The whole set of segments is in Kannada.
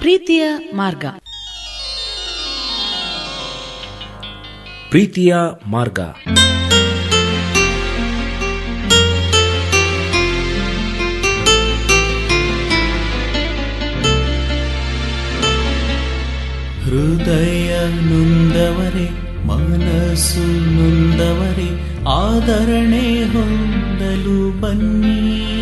ಪ್ರೀತಿಯ ಮಾರ್ಗ ಪ್ರೀತಿಯ ಮಾರ್ಗ ಹೃದಯ ನೊಂದವರೇ ಮನಸ್ಸು ನೊಂದವರೇ ಆದರಣೆ ಹೊಂದಲು ಬನ್ನಿ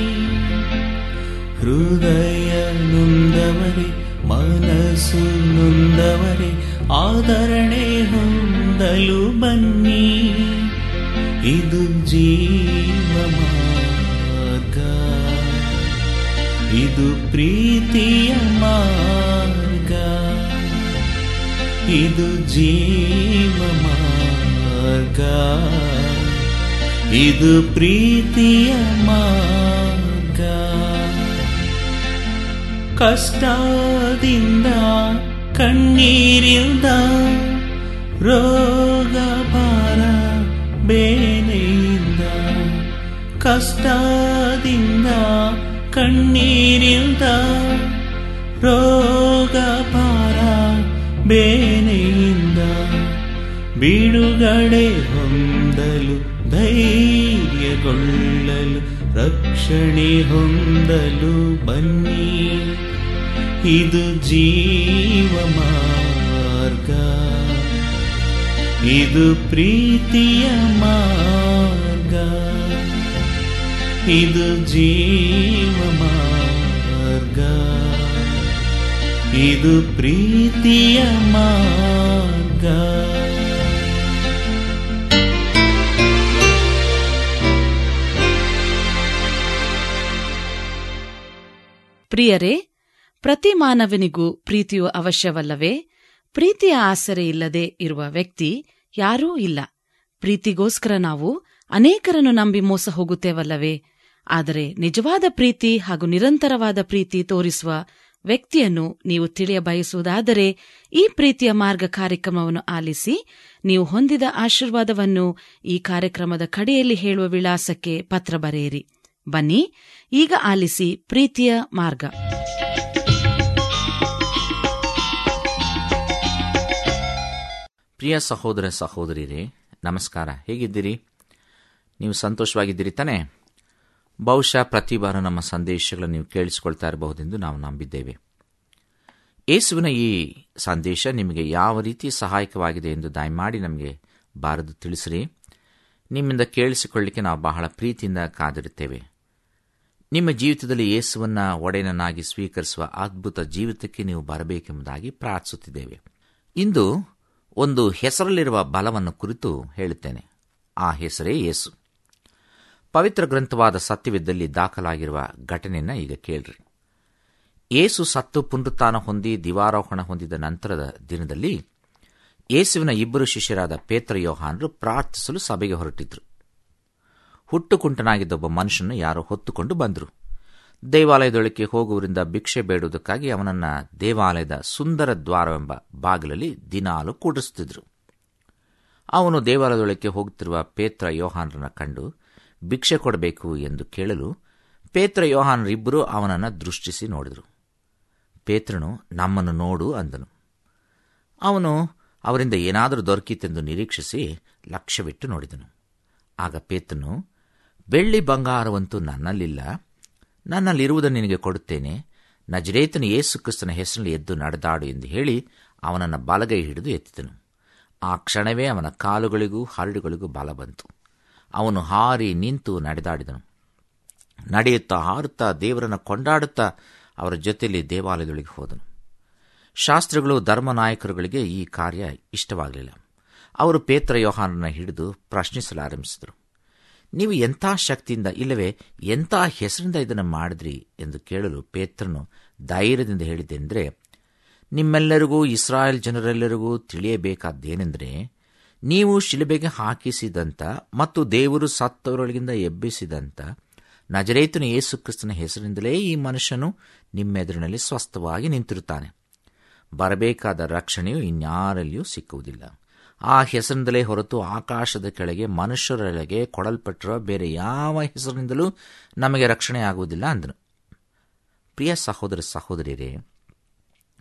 ಹೃದಯ ನೊಂದವರೇ ಮನಸ್ಸು ನೊಂದವರೇ ಆದರಣೆ ಹೊಂದಲು ಬನ್ನಿ ಇದು ಜೀವ ಮಾರ್ಗ ಇದು ಪ್ರೀತಿಯ ಮಾರ್ಗ ಇದು ಜೀವ ಮಾರ್ಗ ಇದು ಪ್ರೀತಿಯ ಮಾರ್ಗ ಕಷ್ಟದಿಂದ ಕಣ್ಣೀರಿಂದ ರೋಗ ಭಾರ ಬೇನೆಯಿಂದ ಕಷ್ಟದಿಂದ ಕಣ್ಣೀರಿಂದ ರೋಗ ಭಾರ ಬೇನೆಯಿಂದ ಬಿಡುಗಡೆ ಹೊಂದಲು ಧೈರ್ಯಗೊಳ್ಳಲು ರಕ್ಷಣೆ ಹೊಂದಲು ಬನ್ನಿ ಇದು ಜೀವ ಮಾರ್ಗ ಇದು ಪ್ರೀತಿಯ ಮಾರ್ಗ ಇದು ಜೀವ ಮಾರ್ಗ ಇದು ಪ್ರೀತಿಯ ಮಾರ್ಗ ಪ್ರಿಯರೇ ಪ್ರತಿ ಮಾನವನಿಗೂ ಪ್ರೀತಿಯು ಅವಶ್ಯವಲ್ಲವೇ ಪ್ರೀತಿಯ ಆಸರೆ ಇಲ್ಲದೆ ಇರುವ ವ್ಯಕ್ತಿ ಯಾರೂ ಇಲ್ಲ ಪ್ರೀತಿಗೋಸ್ಕರ ನಾವು ಅನೇಕರನ್ನು ನಂಬಿ ಮೋಸ ಹೋಗುತ್ತೇವಲ್ಲವೇ ಆದರೆ ನಿಜವಾದ ಪ್ರೀತಿ ಹಾಗೂ ನಿರಂತರವಾದ ಪ್ರೀತಿ ತೋರಿಸುವ ವ್ಯಕ್ತಿಯನ್ನು ನೀವು ತಿಳಿಯ ಬಯಸುವುದಾದರೆ ಈ ಪ್ರೀತಿಯ ಮಾರ್ಗ ಕಾರ್ಯಕ್ರಮವನ್ನು ಆಲಿಸಿ ನೀವು ಹೊಂದಿದ ಆಶೀರ್ವಾದವನ್ನು ಈ ಕಾರ್ಯಕ್ರಮದ ಕಡೆಯಲ್ಲಿ ಹೇಳುವ ವಿಳಾಸಕ್ಕೆ ಪತ್ರ ಬರೆಯಿರಿ ಬನ್ನಿ ಈಗ ಆಲಿಸಿ ಪ್ರೀತಿಯ ಮಾರ್ಗ ಪ್ರಿಯ ಸಹೋದರ ಸಹೋದರಿಯರೇ ನಮಸ್ಕಾರ ಹೇಗಿದ್ದೀರಿ ನೀವು ಸಂತೋಷವಾಗಿದ್ದೀರಿ ತಾನೇ ಬಹುಶಃ ಪ್ರತಿ ವಾರ ನಮ್ಮ ಸಂದೇಶಗಳನ್ನು ನೀವು ಕೇಳಿಸಿಕೊಳ್ತಾ ಇರಬಹುದೆಂದು ನಾವು ನಂಬಿದ್ದೇವೆ ಯೇಸುವಿನ ಈ ಸಂದೇಶ ನಿಮಗೆ ಯಾವ ರೀತಿ ಸಹಾಯಕವಾಗಿದೆ ಎಂದು ದಯಮಾಡಿ ನಮಗೆ ಬಾರದು ತಿಳಿಸಿರಿ ನಿಮ್ಮಿಂದ ಕೇಳಿಸಿಕೊಳ್ಳಿಕ್ಕೆ ನಾವು ಬಹಳ ಪ್ರೀತಿಯಿಂದ ಕಾದಿರುತ್ತೇವೆ ನಿಮ್ಮ ಜೀವಿತದಲ್ಲಿ ಯೇಸುವನ್ನ ಒಡೆಯನನ್ನಾಗಿ ಸ್ವೀಕರಿಸುವ ಅದ್ಭುತ ಜೀವಿತಕ್ಕೆ ನೀವು ಬರಬೇಕೆಂಬುದಾಗಿ ಪ್ರಾರ್ಥಿಸುತ್ತಿದ್ದೇವೆ ಇಂದು ಒಂದು ಹೆಸರಲ್ಲಿರುವ ಬಲವನ್ನು ಕುರಿತು ಹೇಳುತ್ತೇನೆ ಆ ಹೆಸರೇ ಯೇಸು ಪವಿತ್ರ ಗ್ರಂಥವಾದ ಸತ್ಯವಿದ್ದಲ್ಲಿ ದಾಖಲಾಗಿರುವ ಘಟನೆಯನ್ನ ಈಗ ಕೇಳ್ರಿ ಯೇಸು ಸತ್ತು ಪುನರುತ್ಥಾನ ಹೊಂದಿ ದಿವಾರೋಹಣ ಹೊಂದಿದ ನಂತರದ ದಿನದಲ್ಲಿ ಯೇಸುವಿನ ಇಬ್ಬರು ಶಿಷ್ಯರಾದ ಪೇತ್ರ ಯೋಹಾನರು ಪ್ರಾರ್ಥಿಸಲು ಸಭೆಗೆ ಹೊರಟಿದ್ರು ಹುಟ್ಟುಕುಂಟನಾಗಿದ್ದ ಒಬ್ಬ ಮನುಷ್ಯನ ಯಾರೋ ಹೊತ್ತುಕೊಂಡು ಬಂದರು ದೇವಾಲಯದೊಳಕ್ಕೆ ಹೋಗುವರಿಂದ ಭಿಕ್ಷೆ ಬೇಡುವುದಕ್ಕಾಗಿ ಅವನನ್ನ ದೇವಾಲಯದ ಸುಂದರ ದ್ವಾರವೆಂಬ ಬಾಗಿಲಲ್ಲಿ ದಿನಾಲು ಕೂಡಿಸುತ್ತಿದ್ರು ಅವನು ದೇವಾಲಯದೊಳಕ್ಕೆ ಹೋಗುತ್ತಿರುವ ಪೇತ್ರ ಯೋಹಾನರನ್ನ ಕಂಡು ಭಿಕ್ಷೆ ಕೊಡಬೇಕು ಎಂದು ಕೇಳಲು ಪೇತ್ರ ಯೋಹಾನರಿಬ್ಬರು ಅವನನ್ನು ದೃಷ್ಟಿಸಿ ನೋಡಿದರು ಪೇತ್ರನು ನಮ್ಮನ್ನು ನೋಡು ಅಂದನು ಅವನು ಅವರಿಂದ ಏನಾದರೂ ದೊರಕಿತೆಂದು ನಿರೀಕ್ಷಿಸಿ ಲಕ್ಷ್ಯವಿಟ್ಟು ನೋಡಿದನು ಆಗ ಪೇತ್ರನು ಬೆಳ್ಳಿ ಬಂಗಾರವಂತೂ ನನ್ನಲ್ಲಿಲ್ಲ ನನ್ನಲ್ಲಿರುವುದನ್ನು ನಿನಗೆ ಕೊಡುತ್ತೇನೆ ನಜರೇತನ ಯೇಸು ಕ್ರಿಸ್ತನ ಹೆಸರಿನಲ್ಲಿ ಎದ್ದು ನಡೆದಾಡು ಎಂದು ಹೇಳಿ ಅವನನ್ನು ಬಲಗೈ ಹಿಡಿದು ಎತ್ತಿದನು ಆ ಕ್ಷಣವೇ ಅವನ ಕಾಲುಗಳಿಗೂ ಹರಡುಗಳಿಗೂ ಬಲ ಬಂತು ಅವನು ಹಾರಿ ನಿಂತು ನಡೆದಾಡಿದನು ನಡೆಯುತ್ತಾ ಹಾರುತ್ತಾ ದೇವರನ್ನು ಕೊಂಡಾಡುತ್ತಾ ಅವರ ಜೊತೆಯಲ್ಲಿ ದೇವಾಲಯದೊಳಗೆ ಹೋದನು ಶಾಸ್ತ್ರಿಗಳು ಧರ್ಮನಾಯಕರುಗಳಿಗೆ ಈ ಕಾರ್ಯ ಇಷ್ಟವಾಗಲಿಲ್ಲ ಅವರು ಪೇತ್ರ ಯೋಹಾನನ್ನ ಹಿಡಿದು ಪ್ರಶ್ನಿಸಲಾರಂಭಿಸಿದರು ನೀವು ಎಂಥ ಶಕ್ತಿಯಿಂದ ಇಲ್ಲವೇ ಎಂಥ ಹೆಸರಿಂದ ಇದನ್ನು ಮಾಡಿದ್ರಿ ಎಂದು ಕೇಳಲು ಪೇತ್ರನು ಧೈರ್ಯದಿಂದ ಹೇಳಿದ್ದೆಂದರೆ ನಿಮ್ಮೆಲ್ಲರಿಗೂ ಇಸ್ರಾಯೇಲ್ ಜನರೆಲ್ಲರಿಗೂ ತಿಳಿಯಬೇಕಾದ್ದೇನೆಂದರೆ ನೀವು ಶಿಲುಬೆಗೆ ಹಾಕಿಸಿದಂಥ ಮತ್ತು ದೇವರು ಸತ್ತವರೊಳಗಿಂದ ಎಬ್ಬಿಸಿದಂಥ ನಜರೇತನ ಯೇಸು ಕ್ರಿಸ್ತನ ಹೆಸರಿನಿಂದಲೇ ಈ ಮನುಷ್ಯನು ನಿಮ್ಮೆದುರಿನಲ್ಲಿ ಸ್ವಸ್ಥವಾಗಿ ನಿಂತಿರುತ್ತಾನೆ ಬರಬೇಕಾದ ರಕ್ಷಣೆಯು ಇನ್ಯಾರಲ್ಲಿಯೂ ಸಿಕ್ಕುವುದಿಲ್ಲ ಆ ಹೆಸರಿನಿಂದಲೇ ಹೊರತು ಆಕಾಶದ ಕೆಳಗೆ ಮನುಷ್ಯರೊಳಗೆ ಕೊಡಲ್ಪಟ್ಟಿರುವ ಬೇರೆ ಯಾವ ಹೆಸರಿನಿಂದಲೂ ನಮಗೆ ರಕ್ಷಣೆ ಆಗುವುದಿಲ್ಲ ಅಂದನು ಪ್ರಿಯ ಸಹೋದರ ಸಹೋದರಿಯರೇ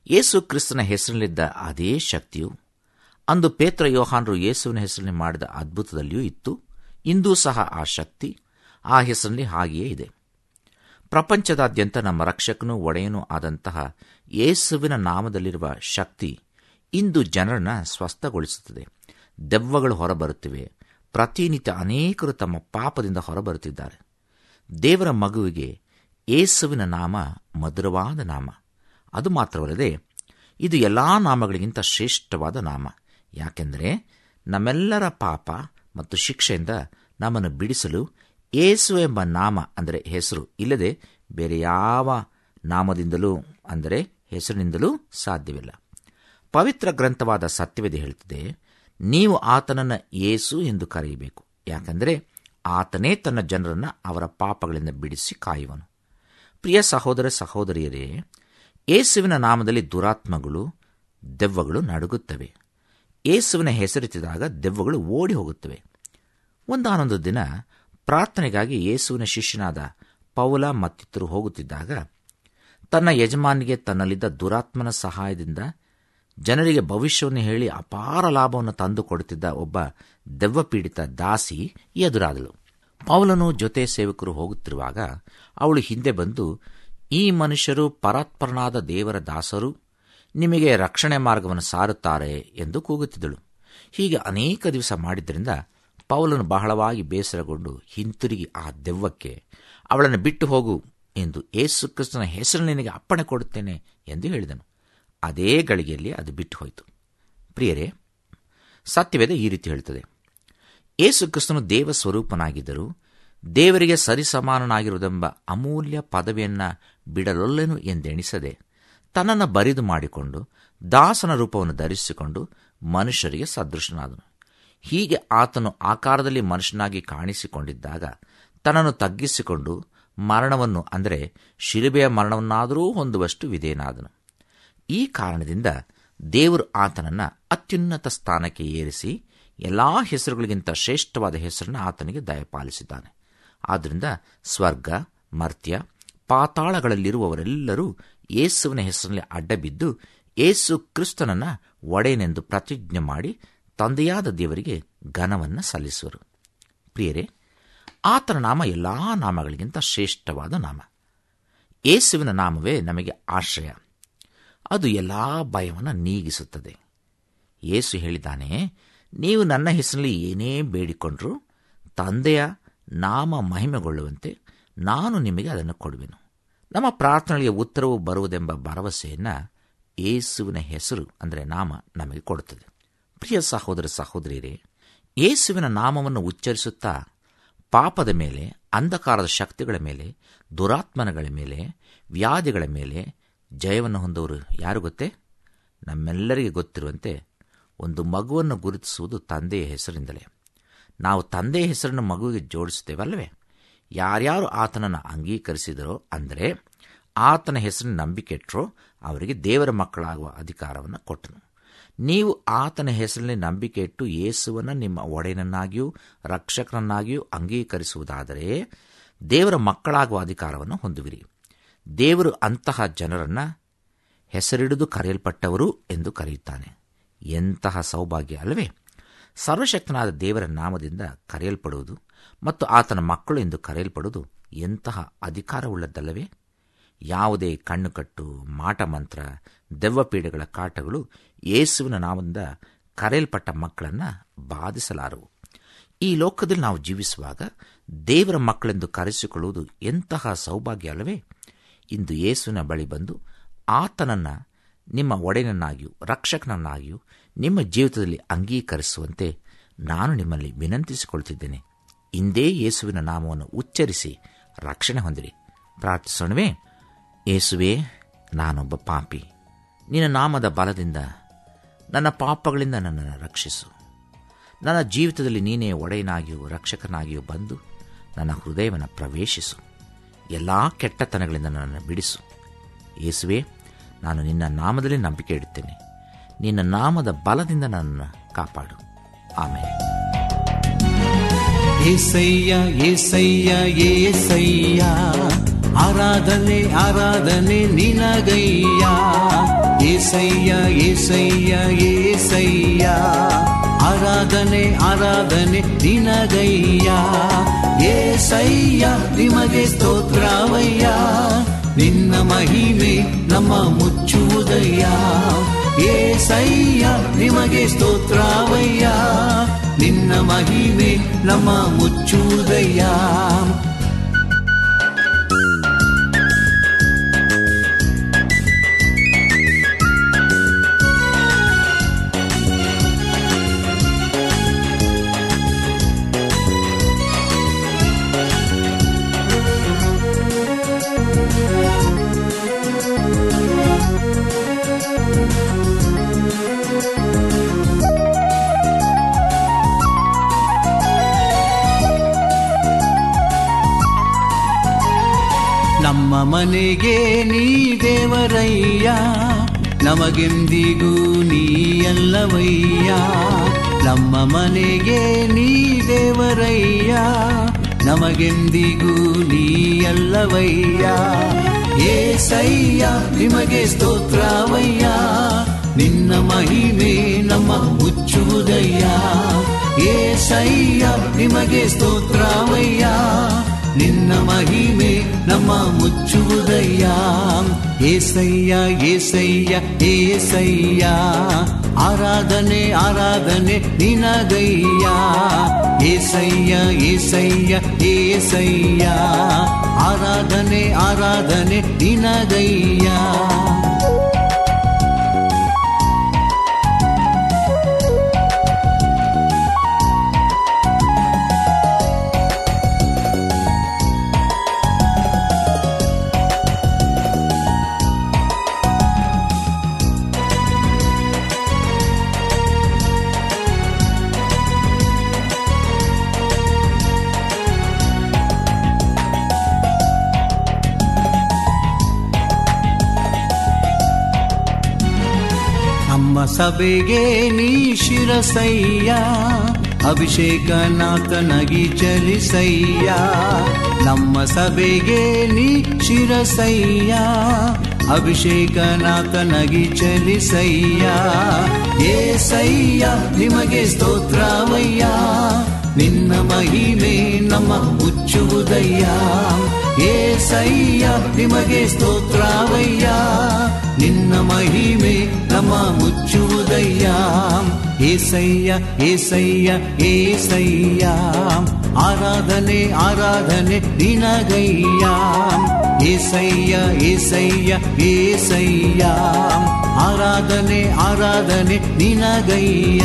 ಯೇಸು ಕ್ರಿಸ್ತನ ಹೆಸರಿನಲ್ಲಿದ್ದ ಅದೇ ಶಕ್ತಿಯು ಅಂದು ಪೇತ್ರ ಯೋಹಾನರು ಯೇಸುವಿನ ಹೆಸರಿನಲ್ಲಿ ಮಾಡಿದ ಅದ್ಭುತದಲ್ಲಿಯೂ ಇತ್ತು ಇಂದೂ ಸಹ ಆ ಶಕ್ತಿ ಆ ಹೆಸರಿನಲ್ಲಿ ಹಾಗೆಯೇ ಇದೆ ಪ್ರಪಂಚದಾದ್ಯಂತ ನಮ್ಮ ರಕ್ಷಕನೂ ಒಡೆಯನೂ ಆದಂತಹ ಯೇಸುವಿನ ನಾಮದಲ್ಲಿರುವ ಶಕ್ತಿ ಇಂದು ಜನರನ್ನ ಸ್ವಸ್ಥಗೊಳಿಸುತ್ತದೆ ದೆವ್ವಗಳು ಹೊರಬರುತ್ತಿವೆ ಪ್ರತಿನಿತ್ಯ ಅನೇಕರು ತಮ್ಮ ಪಾಪದಿಂದ ಹೊರಬರುತ್ತಿದ್ದಾರೆ ದೇವರ ಮಗುವಿಗೆ ಯೇಸುವಿನ ನಾಮ ಮಧುರವಾದ ನಾಮ ಅದು ಮಾತ್ರವಲ್ಲದೆ ಇದು ಎಲ್ಲಾ ನಾಮಗಳಿಗಿಂತ ಶ್ರೇಷ್ಠವಾದ ನಾಮ ಯಾಕೆಂದರೆ ನಮ್ಮೆಲ್ಲರ ಪಾಪ ಮತ್ತು ಶಿಕ್ಷೆಯಿಂದ ನಮ್ಮನ್ನು ಬಿಡಿಸಲು ಏಸು ಎಂಬ ನಾಮ ಅಂದರೆ ಹೆಸರು ಇಲ್ಲದೆ ಬೇರೆ ಯಾವ ನಾಮದಿಂದಲೂ ಅಂದರೆ ಹೆಸರಿನಿಂದಲೂ ಸಾಧ್ಯವಿಲ್ಲ ಪವಿತ್ರ ಗ್ರಂಥವಾದ ಸತ್ಯವೇದ ಹೇಳುತ್ತದೆ ನೀವು ಆತನನ್ನು ಏಸು ಎಂದು ಕರೆಯಬೇಕು ಯಾಕೆಂದರೆ ಆತನೇ ತನ್ನ ಜನರನ್ನು ಅವರ ಪಾಪಗಳಿಂದ ಬಿಡಿಸಿ ಕಾಯುವನು ಪ್ರಿಯ ಸಹೋದರ ಸಹೋದರಿಯರೇ ಏಸುವಿನ ನಾಮದಲ್ಲಿ ದುರಾತ್ಮಗಳು ದೆವ್ವಗಳು ನಡುಗುತ್ತವೆ ಏಸುವಿನ ಹೆಸರಿಸಿದಾಗ ದೆವ್ವಗಳು ಓಡಿ ಹೋಗುತ್ತವೆ ಒಂದಾನೊಂದು ದಿನ ಪ್ರಾರ್ಥನೆಗಾಗಿ ಯೇಸುವಿನ ಶಿಷ್ಯನಾದ ಪೌಲ ಮತ್ತಿತರು ಹೋಗುತ್ತಿದ್ದಾಗ ತನ್ನ ಯಜಮಾನಿಗೆ ತನ್ನಲ್ಲಿದ್ದ ದುರಾತ್ಮನ ಸಹಾಯದಿಂದ ಜನರಿಗೆ ಭವಿಷ್ಯವನ್ನು ಹೇಳಿ ಅಪಾರ ಲಾಭವನ್ನು ತಂದು ಕೊಡುತ್ತಿದ್ದ ಒಬ್ಬ ದೆವ್ವಪೀಡಿತ ದಾಸಿ ಎದುರಾದಳು ಪೌಲನು ಜೊತೆ ಸೇವಕರು ಹೋಗುತ್ತಿರುವಾಗ ಅವಳು ಹಿಂದೆ ಬಂದು ಈ ಮನುಷ್ಯರು ಪರಾತ್ಪರನಾದ ದೇವರ ದಾಸರು ನಿಮಗೆ ರಕ್ಷಣೆ ಮಾರ್ಗವನ್ನು ಸಾರುತ್ತಾರೆ ಎಂದು ಕೂಗುತ್ತಿದ್ದಳು ಹೀಗೆ ಅನೇಕ ದಿವಸ ಮಾಡಿದ್ದರಿಂದ ಪೌಲನು ಬಹಳವಾಗಿ ಬೇಸರಗೊಂಡು ಹಿಂತಿರುಗಿ ಆ ದೆವ್ವಕ್ಕೆ ಅವಳನ್ನು ಬಿಟ್ಟು ಹೋಗು ಎಂದು ಏಸು ಕ್ರಿಸ್ತನ ಹೆಸರು ನಿನಗೆ ಅಪ್ಪಣೆ ಕೊಡುತ್ತೇನೆ ಎಂದು ಹೇಳಿದನು ಅದೇ ಗಳಿಗೆಯಲ್ಲಿ ಅದು ಬಿಟ್ಟು ಹೋಯಿತು ಪ್ರಿಯರೇ ಸತ್ಯವೇದ ಈ ರೀತಿ ಹೇಳುತ್ತದೆ ಏಸು ಕ್ರಿಸ್ತನು ದೇವ ಸ್ವರೂಪನಾಗಿದ್ದರೂ ದೇವರಿಗೆ ಸರಿಸಮಾನನಾಗಿರುವುದೆಂಬ ಅಮೂಲ್ಯ ಪದವಿಯನ್ನ ಬಿಡಲೊಲ್ಲೆನು ಎಂದೆಣಿಸದೆ ತನ್ನನ್ನು ಬರಿದು ಮಾಡಿಕೊಂಡು ದಾಸನ ರೂಪವನ್ನು ಧರಿಸಿಕೊಂಡು ಮನುಷ್ಯರಿಗೆ ಸದೃಶನಾದನು ಹೀಗೆ ಆತನು ಆಕಾರದಲ್ಲಿ ಮನುಷ್ಯನಾಗಿ ಕಾಣಿಸಿಕೊಂಡಿದ್ದಾಗ ತನ್ನನ್ನು ತಗ್ಗಿಸಿಕೊಂಡು ಮರಣವನ್ನು ಅಂದರೆ ಶಿಲುಬೆಯ ಮರಣವನ್ನಾದರೂ ಹೊಂದುವಷ್ಟು ವಿಧೇಯನಾದನು ಈ ಕಾರಣದಿಂದ ದೇವರು ಆತನನ್ನ ಅತ್ಯುನ್ನತ ಸ್ಥಾನಕ್ಕೆ ಏರಿಸಿ ಎಲ್ಲಾ ಹೆಸರುಗಳಿಗಿಂತ ಶ್ರೇಷ್ಠವಾದ ಹೆಸರನ್ನು ಆತನಿಗೆ ದಯಪಾಲಿಸಿದ್ದಾನೆ ಆದ್ದರಿಂದ ಸ್ವರ್ಗ ಮರ್ತ್ಯ ಪಾತಾಳಗಳಲ್ಲಿರುವವರೆಲ್ಲರೂ ಯೇಸುವಿನ ಹೆಸರಿನಲ್ಲಿ ಅಡ್ಡಬಿದ್ದು ಏಸು ಕ್ರಿಸ್ತನನ್ನ ಒಡೆಯನೆಂದು ಪ್ರತಿಜ್ಞೆ ಮಾಡಿ ತಂದೆಯಾದ ದೇವರಿಗೆ ಘನವನ್ನು ಸಲ್ಲಿಸುವರು ಪ್ರಿಯರೇ ಆತನ ನಾಮ ಎಲ್ಲಾ ನಾಮಗಳಿಗಿಂತ ಶ್ರೇಷ್ಠವಾದ ನಾಮ ಯೇಸುವಿನ ನಾಮವೇ ನಮಗೆ ಆಶ್ರಯ ಅದು ಎಲ್ಲಾ ಭಯವನ್ನು ನೀಗಿಸುತ್ತದೆ ಯೇಸು ಹೇಳಿದ್ದಾನೆ ನೀವು ನನ್ನ ಹೆಸರಿನಲ್ಲಿ ಏನೇ ಬೇಡಿಕೊಂಡ್ರೂ ತಂದೆಯ ನಾಮ ಮಹಿಮೆಗೊಳ್ಳುವಂತೆ ನಾನು ನಿಮಗೆ ಅದನ್ನು ಕೊಡುವೆನು ನಮ್ಮ ಪ್ರಾರ್ಥನೆಗೆ ಉತ್ತರವು ಬರುವುದೆಂಬ ಭರವಸೆಯನ್ನು ಯೇಸುವಿನ ಹೆಸರು ಅಂದರೆ ನಾಮ ನಮಗೆ ಕೊಡುತ್ತದೆ ಪ್ರಿಯ ಸಹೋದರ ಸಹೋದರಿಯರೇ ಯೇಸುವಿನ ನಾಮವನ್ನು ಉಚ್ಚರಿಸುತ್ತಾ ಪಾಪದ ಮೇಲೆ ಅಂಧಕಾರದ ಶಕ್ತಿಗಳ ಮೇಲೆ ದುರಾತ್ಮನಗಳ ಮೇಲೆ ವ್ಯಾಧಿಗಳ ಮೇಲೆ ಜಯವನ್ನು ಹೊಂದವರು ಯಾರು ಗೊತ್ತೇ ನಮ್ಮೆಲ್ಲರಿಗೆ ಗೊತ್ತಿರುವಂತೆ ಒಂದು ಮಗುವನ್ನು ಗುರುತಿಸುವುದು ತಂದೆಯ ಹೆಸರಿಂದಲೇ ನಾವು ತಂದೆಯ ಹೆಸರನ್ನು ಮಗುವಿಗೆ ಜೋಡಿಸುತ್ತೇವಲ್ಲವೇ ಯಾರ್ಯಾರು ಆತನನ್ನು ಅಂಗೀಕರಿಸಿದರೋ ಅಂದರೆ ಆತನ ಹೆಸರಿನ ನಂಬಿಕೆ ಇಟ್ಟರೋ ಅವರಿಗೆ ದೇವರ ಮಕ್ಕಳಾಗುವ ಅಧಿಕಾರವನ್ನು ಕೊಟ್ಟನು ನೀವು ಆತನ ಹೆಸರಿನಲ್ಲಿ ನಂಬಿಕೆ ಇಟ್ಟು ಯೇಸುವನ್ನು ನಿಮ್ಮ ಒಡೆಯನನ್ನಾಗಿಯೂ ರಕ್ಷಕನನ್ನಾಗಿಯೂ ಅಂಗೀಕರಿಸುವುದಾದರೆ ದೇವರ ಮಕ್ಕಳಾಗುವ ಅಧಿಕಾರವನ್ನು ಹೊಂದುವಿರಿ ದೇವರು ಅಂತಹ ಜನರನ್ನ ಹೆಸರಿಡಿದು ಕರೆಯಲ್ಪಟ್ಟವರು ಎಂದು ಕರೆಯುತ್ತಾನೆ ಎಂತಹ ಸೌಭಾಗ್ಯ ಅಲ್ಲವೇ ಸರ್ವಶಕ್ತನಾದ ದೇವರ ನಾಮದಿಂದ ಕರೆಯಲ್ಪಡುವುದು ಮತ್ತು ಆತನ ಮಕ್ಕಳು ಎಂದು ಕರೆಯಲ್ಪಡುವುದು ಎಂತಹ ಅಧಿಕಾರವುಳ್ಳದ್ದಲ್ಲವೇ ಯಾವುದೇ ಕಣ್ಣುಕಟ್ಟು ಮಾಟಮಂತ್ರ ದೆವ್ವಪೀಡೆಗಳ ಕಾಟಗಳು ಯೇಸುವಿನ ನಾಮದಿಂದ ಕರೆಯಲ್ಪಟ್ಟ ಮಕ್ಕಳನ್ನು ಬಾಧಿಸಲಾರವು ಈ ಲೋಕದಲ್ಲಿ ನಾವು ಜೀವಿಸುವಾಗ ದೇವರ ಮಕ್ಕಳೆಂದು ಕರೆಸಿಕೊಳ್ಳುವುದು ಎಂತಹ ಸೌಭಾಗ್ಯ ಅಲ್ಲವೇ ಇಂದು ಯೇಸುವಿನ ಬಳಿ ಬಂದು ಆತನನ್ನ ನಿಮ್ಮ ಒಡೆಯನನ್ನಾಗಿಯೂ ರಕ್ಷಕನನ್ನಾಗಿಯೂ ನಿಮ್ಮ ಜೀವಿತದಲ್ಲಿ ಅಂಗೀಕರಿಸುವಂತೆ ನಾನು ನಿಮ್ಮಲ್ಲಿ ವಿನಂತಿಸಿಕೊಳ್ತಿದ್ದೇನೆ ಇಂದೇ ಯೇಸುವಿನ ನಾಮವನ್ನು ಉಚ್ಚರಿಸಿ ರಕ್ಷಣೆ ಹೊಂದಿರಿ ಪ್ರಾರ್ಥಿಸೋಣವೇ ಯೇಸುವೇ ನಾನೊಬ್ಬ ಪಾಪಿ ನಿನ್ನ ನಾಮದ ಬಲದಿಂದ ನನ್ನ ಪಾಪಗಳಿಂದ ನನ್ನನ್ನು ರಕ್ಷಿಸು ನನ್ನ ಜೀವಿತದಲ್ಲಿ ನೀನೇ ಒಡೆಯನಾಗಿಯೂ ರಕ್ಷಕನಾಗಿಯೂ ಬಂದು ನನ್ನ ಹೃದಯವನ್ನು ಪ್ರವೇಶಿಸು ಎಲ್ಲ ಕೆಟ್ಟತನಗಳಿಂದ ನನ್ನನ್ನು ಬಿಡಿಸು ಯೇಸುವೆ ನಾನು ನಿನ್ನ ನಾಮದಲ್ಲಿ ನಂಬಿಕೆ ಇಡುತ್ತೇನೆ ನಿನ್ನ ನಾಮದ ಬಲದಿಂದ ನನ್ನನ್ನು ಕಾಪಾಡು ಆಮೇಲೆ ಏಸಯ್ಯ ಏಸಯ್ಯ ಏಸಯ್ಯ ಆರಾಧನೆ ಆರಾಧನೆ ನಿನಗಯ್ಯ ಏಸಯ್ಯ ಏಸಯ್ಯ ಏಸಯ್ಯ ಆರಾಧನೆ ಆರಾಧನೆ ನಿನಗಯ್ಯ ಏಸಯ್ಯ ನಿಮಗೆ ಸ್ತೋತ್ರವಯ್ಯ ನಿನ್ನ ಮಹಿಮೆ ನಮ್ಮ ಮುಚ್ಚುವುದಯ್ಯ ಏಸಯ್ಯ ನಿಮಗೆ ಸ್ತೋತ್ರವಯ್ಯ ನಿನ್ನ ಮಹಿಮೆ ನಮ್ಮ ಮುಚ್ಚುವುದಯ್ಯ ನಮ್ಮ ಮನೆಗೆ ನೀ ದೇವರಯ್ಯ ನಮಗೆಂದಿಗೂ ನೀ ಅಲ್ಲವಯ್ಯ ನಮ್ಮ ಮನೆಗೆ ನೀ ದೇವರಯ್ಯ ನಮಗೆಂದಿಗೂ ನೀ ಅಲ್ಲವಯ್ಯ ಏಸಯ್ಯ ನಿಮಗೆ ಸ್ತೋತ್ರವಯ್ಯ ನಿನ್ನ ಮಹಿಮೆ ನಮ್ಮ ಮುಚ್ಚುವುದಯ್ಯ ಏಸಯ್ಯ ನಿಮಗೆ ಸ್ತೋತ್ರವಯ್ಯ ನಿನ್ನ ಮಹಿಮೆ ನಮ್ಮ ಮುಚ್ಚುವುದಯ್ಯ ಏಸಯ್ಯ ಏಸಯ್ಯ ಏಸಯ್ಯ ಆರಾಧನೆ ಆರಾಧನೆ ನಿನಗಯ್ಯ ಏಸಯ್ಯ ಏಸಯ್ಯ ಏಸಯ್ಯ ಆರಾಧನೆ ಆರಾಧನೆ ನಿನಗಯ್ಯ ನಮ್ಮ ಸಭೆಗೆ ನೀ ಶಿರಸಯ್ಯ ಅಭಿಷೇಕನಾಥನಗಿ ಚಲಿಸಯ್ಯ ನಮ್ಮ ಸಭೆಗೆ ನೀ ಶಿರಸಯ್ಯ ಅಭಿಷೇಕನಾಥನಗಿ ಚಲಿಸಯ್ಯ ಏಸಯ್ಯ ನಿಮಗೆ ಸ್ತೋತ್ರವಯ್ಯ ನಿನ್ನ ಮಹಿಮೆ ನಮ್ಮ ಮುಚ್ಚುವುದಯ್ಯ ಏಸಯ್ಯ ನಿಮಗೆ ಸ್ತೋತ್ರವಯ್ಯ ನಿನ್ನ ಮಹಿಮೆ ನಮ್ಮ ಮುಚ್ಚುವುದಯ್ಯ ಏಸಯ್ಯ ಏಸಯ್ಯ ಏಸಯ್ಯ ಆರಾಧನೆ ಆರಾಧನೆ ನಿನಗಯ್ಯ ಏಸಯ್ಯ ಏಸಯ್ಯ ಏಸಯ್ಯ ಆರಾಧನೆ ಆರಾಧನೆ ನಿನಗಯ್ಯ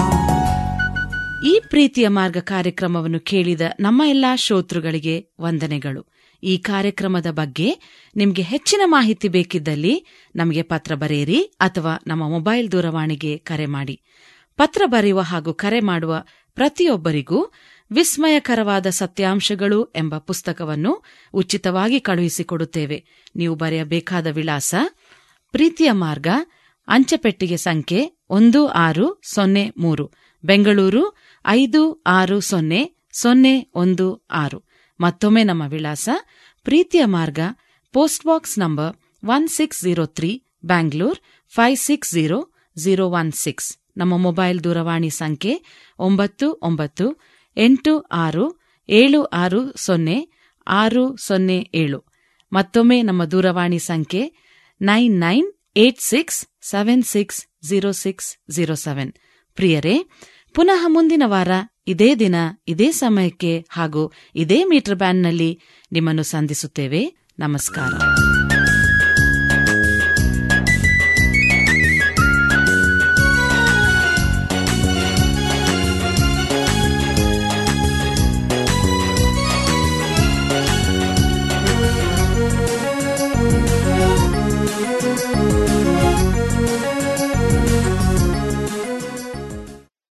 ಈ ಪ್ರೀತಿಯ ಮಾರ್ಗ ಕಾರ್ಯಕ್ರಮವನ್ನು ಕೇಳಿದ ನಮ್ಮ ಎಲ್ಲಾ ಶ್ರೋತೃಗಳಿಗೆ ವಂದನೆಗಳು ಈ ಕಾರ್ಯಕ್ರಮದ ಬಗ್ಗೆ ನಿಮಗೆ ಹೆಚ್ಚಿನ ಮಾಹಿತಿ ಬೇಕಿದ್ದಲ್ಲಿ ನಮಗೆ ಪತ್ರ ಬರೆಯಿರಿ ಅಥವಾ ನಮ್ಮ ಮೊಬೈಲ್ ದೂರವಾಣಿಗೆ ಕರೆ ಮಾಡಿ ಪತ್ರ ಬರೆಯುವ ಹಾಗೂ ಕರೆ ಮಾಡುವ ಪ್ರತಿಯೊಬ್ಬರಿಗೂ ವಿಸ್ಮಯಕರವಾದ ಸತ್ಯಾಂಶಗಳು ಎಂಬ ಪುಸ್ತಕವನ್ನು ಉಚಿತವಾಗಿ ಕಳುಹಿಸಿಕೊಡುತ್ತೇವೆ ನೀವು ಬರೆಯಬೇಕಾದ ವಿಳಾಸ ಪ್ರೀತಿಯ ಮಾರ್ಗ ಅಂಚೆಪೆಟ್ಟಿಗೆ ಸಂಖ್ಯೆ ಒಂದು ಆರು ಸೊನ್ನೆ ಮೂರು ಬೆಂಗಳೂರು ಐದು ಆರು ಸೊನ್ನೆ ಸೊನ್ನೆ ಒಂದು ಆರು ಮತ್ತೊಮ್ಮೆ ನಮ್ಮ ವಿಳಾಸ ಪ್ರೀತಿಯ ಮಾರ್ಗ post box number one six zero three Bangalore five six zero zero one six ನಮ್ಮ ಮೊಬೈಲ್ ದೂರವಾಣಿ ಸಂಖ್ಯೆ ಒಂಬತ್ತು ಒಂಬತ್ತು ಎಂಟು ಆರು ಏಳು ಆರು ಸೊನ್ನೆ ಆರು ಸೊನ್ನೆ ಏಳು ಮತ್ತೊಮ್ಮೆ ನಮ್ಮ ದೂರವಾಣಿ ಸಂಖ್ಯೆ nine nine eight six seven six zero six zero seven ಪ್ರಿಯರೇ ಪುನಃ ಮುಂದಿನ ವಾರ ಇದೇ ದಿನ ಇದೇ ಸಮಯಕ್ಕೆ ಹಾಗೂ ಇದೇ ಮೀಟರ್ ಬ್ಯಾಂಡ್ನಲ್ಲಿ ನಿಮ್ಮನ್ನು ಸಂಧಿಸುತ್ತೇವೆ ನಮಸ್ಕಾರ